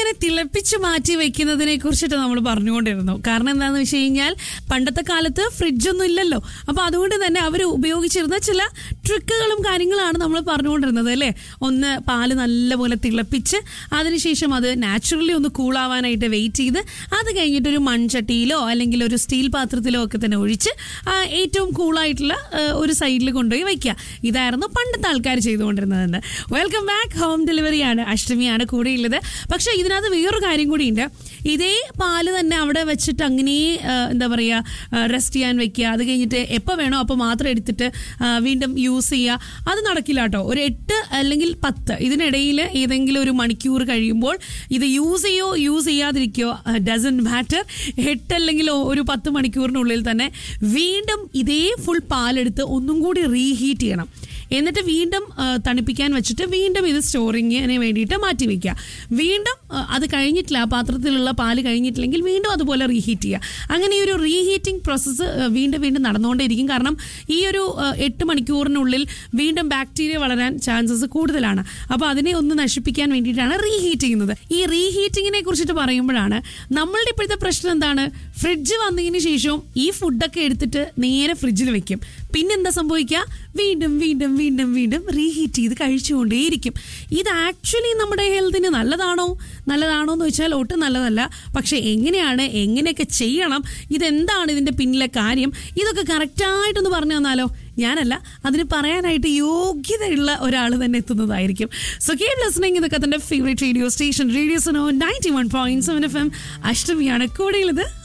ഇങ്ങനെ തിളപ്പിച്ച് മാറ്റി വെക്കുന്നതിനെ കുറിച്ചിട്ട് നമ്മൾ പറഞ്ഞുകൊണ്ടിരുന്നു കാരണം എന്താണെന്ന് വെച്ച് കഴിഞ്ഞാൽ പണ്ടത്തെ കാലത്ത് ഫ്രിഡ്ജൊന്നും ഇല്ലല്ലോ അപ്പൊ അതുകൊണ്ട് തന്നെ അവർ ഉപയോഗിച്ചിരുന്ന ചില ട്രിക്കുകളും കാര്യങ്ങളാണ് നമ്മൾ പറഞ്ഞുകൊണ്ടിരുന്നത് അല്ലേ ഒന്ന് പാല് നല്ലപോലെ തിളപ്പിച്ച് അതിനുശേഷം അത് നാച്ചുറലി ഒന്ന് കൂളാവാനായിട്ട് വെയിറ്റ് ചെയ്ത് അത് കഴിഞ്ഞിട്ട് ഒരു മൺചട്ടിയിലോ അല്ലെങ്കിൽ ഒരു സ്റ്റീൽ പാത്രത്തിലോ ഒക്കെ തന്നെ ഒഴിച്ച് ആ, ഏറ്റവും കൂളായിട്ടുള്ള ഒരു സൈഡിൽ കൊണ്ടുപോയി വയ്ക്കുക ഇതായിരുന്നു പണ്ടത്തെ ആൾക്കാർ ചെയ്തുകൊണ്ടിരുന്നതെന്ന് വെൽക്കം ബാക്ക് ഹോം ഡെലിവറിയാണ് അഷ്ടമിയാണ് കൂടെയുള്ളത് പക്ഷെ ഇതിനകത്ത് വേറൊരു കാര്യം കൂടിയുണ്ട് ഇതേ പാല് തന്നെ അവിടെ വെച്ചിട്ട് അങ്ങനെ ആ, എന്താ പറയുക റെസ്റ്റ് ചെയ്യാൻ വെക്കുക അത് കഴിഞ്ഞിട്ട് എപ്പോൾ വേണോ അപ്പോൾ മാത്രം എടുത്തിട്ട് ആ, വീണ്ടും യൂസ് ചെയ്യുക അത് നടക്കില്ല കേട്ടോ ഒരു എട്ട് അല്ലെങ്കിൽ പത്ത് ഇതിനിടയിൽ ഏതെങ്കിലും ഒരു മണിക്കൂർ കഴിയുമ്പോൾ ഇത് യൂസ് ചെയ്യോ യൂസ് ചെയ്യാതിരിക്കോ ഡസൻ മാറ്റർ എട്ട് അല്ലെങ്കിൽ ഒരു പത്ത് മണിക്കൂറിനുള്ളിൽ തന്നെ വീണ്ടും ഇതേ ഫുൾ പാലെടുത്ത് ഒന്നും കൂടി റീഹീറ്റ് ചെയ്യണം എന്നിട്ട് വീണ്ടും ആ, തണുപ്പിക്കാൻ വെച്ചിട്ട് വീണ്ടും ഇത് സ്റ്റോറിങ്ങിന് വേണ്ടിയിട്ട് മാറ്റി വെക്കുക വീണ്ടും ആ, അത് കഴിഞ്ഞിട്ടില്ല ആ പാത്രത്തിലുള്ള പാല് കഴിഞ്ഞിട്ടില്ലെങ്കിൽ വീണ്ടും അതുപോലെ റീഹീറ്റ് ചെയ്യുക അങ്ങനെ ഈ ഒരു റീഹീറ്റിംഗ് പ്രോസസ്സ് വീണ്ടും വീണ്ടും നടന്നുകൊണ്ടേയിരിക്കും കാരണം ഈ ഒരു ആ, എട്ട് മണിക്കൂറിനുള്ളിൽ വീണ്ടും ബാക്ടീരിയ വളരാൻ ചാൻസസ് കൂടുതലാണ് അപ്പോൾ അതിനെ ഒന്ന് നശിപ്പിക്കാൻ വേണ്ടിയിട്ടാണ് റീഹീറ്റ് ചെയ്യുന്നത് ഈ റീഹീറ്റിങ്ങിനെ കുറിച്ചിട്ട് പറയുമ്പോഴാണ് നമ്മളുടെ ഇപ്പോഴത്തെ പ്രശ്നം എന്താണ് ഫ്രിഡ്ജ് വന്നതിന് ശേഷവും ഈ ഫുഡൊക്കെ എടുത്തിട്ട് നേരെ ഫ്രിഡ്ജിൽ വെക്കും പിന്നെന്താ സംഭവിക്കുക വീണ്ടും വീണ്ടും വീണ്ടും വീണ്ടും റീഹീറ്റ് ചെയ്ത് കഴിച്ചുകൊണ്ടേയിരിക്കും ഇത് ആക്ച്വലി നമ്മുടെ ഹെൽത്തിന് നല്ലതാണോ നല്ലതാണോ എന്ന് വെച്ചാൽ ഒട്ടും നല്ലതല്ല പക്ഷെ എങ്ങനെയാണ് എങ്ങനെയൊക്കെ ചെയ്യണം ഇതെന്താണ് ഇതിന്റെ പിന്നിലെ കാര്യം ഇതൊക്കെ കറക്റ്റായിട്ടൊന്ന് പറഞ്ഞു തന്നാലോ ഞാനല്ല അതിന് പറയാനായിട്ട് യോഗ്യതയുള്ള ഒരാൾ തന്നെ എത്തുന്നതായിരിക്കും സോ കീപ് ലിസണിങ് ഇതൊക്കെ തന്റെ ഫേവറേറ്റ് റേഡിയോ സ്റ്റേഷൻ റേഡിയോ സനോ ninety one point seven F M അഷ്ടമിയാണ് കൂടെയുള്ളത്